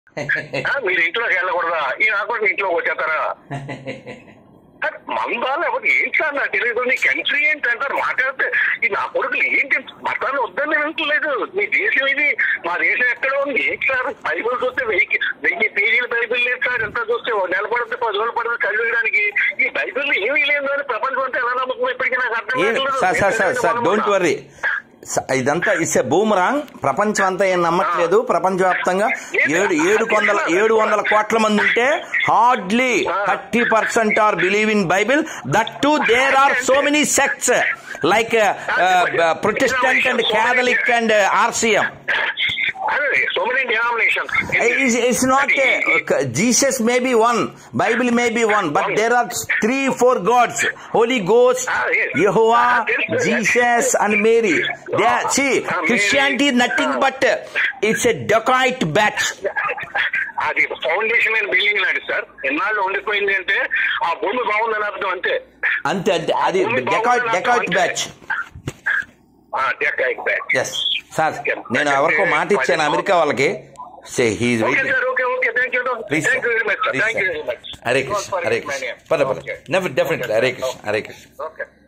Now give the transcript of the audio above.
ఆ, మీరు ఇంట్లోకి వెళ్ళకూడదా ఈ నా కొడుకు ఇంట్లోకి వచ్చేస్తారా సార్, మందా లేకపోతే ఏంటి సార్ నాకు తెలియదు నీ కంట్రీ ఏంటి అంటారు మాట్లాడితే ఈ నా కొడుకులు ఏంటి మతాలు వద్దని నేను అంటలేదు మీ దేశం ఇది మా దేశం ఎక్కడ ఉంది ఏంటి సార్ బైబిల్ చూస్తే వెయ్యి వెయ్యి పేజీల బైబిల్ లేదు సార్ ఎంత చూస్తే ఓ నెల పడుతుంది పది రోజులు పడుతుంది చదివడానికి ఈ బైబిల్ ఏమీ లేదు అని ప్రపంచం అంతా ఎలా నమ్మకం ఇప్పటికీ నాకు అర్థం ఏం కావట్లేదు. Sir sir sir sir don't worry ఇదంతా ఇట్స్ ఏ బూమరాంగ్ ప్రపంచం అంతా ఏం నమ్మట్లేదు ప్రపంచవ్యాప్తంగా ఏడు ఏడు వందల ఏడు వందల కోట్ల మంది ఉంటే hardly thirty percent are believe in Bible that to there are so many sects like Protestant and Catholic and RCM అదే so many denominations It's, it's not a, okay, Jesus may be one, Bible may be one, but there are three, four gods: Holy Ghost, Ah, yes. Jehovah, Ah, yes, yes. Jesus, and Mary. They are, see, Ah, Mary. Christianity is nothing Ah. but uh, it's a dacoit batch. అది foundation and building లాంటి sir ఎన్నాళ్ళు ఉండిపోయింది అంటే ఆ భూమి బాగుందని అర్థం అంతే అంతే అంతే అది dacoit dacoit batch dacoit batch yes sir నేను ఎవరికో మాట ఇచ్చాను అమెరికా వాళ్ళకి say he's okay waiting sir okay okay thank you Please, thank you very much Please, thank you sir. Very much Hare Krishna Hare Krishna పద పద డెఫినెట్లీ హరే కృష్ణ హరే కృష్ణ ఓకే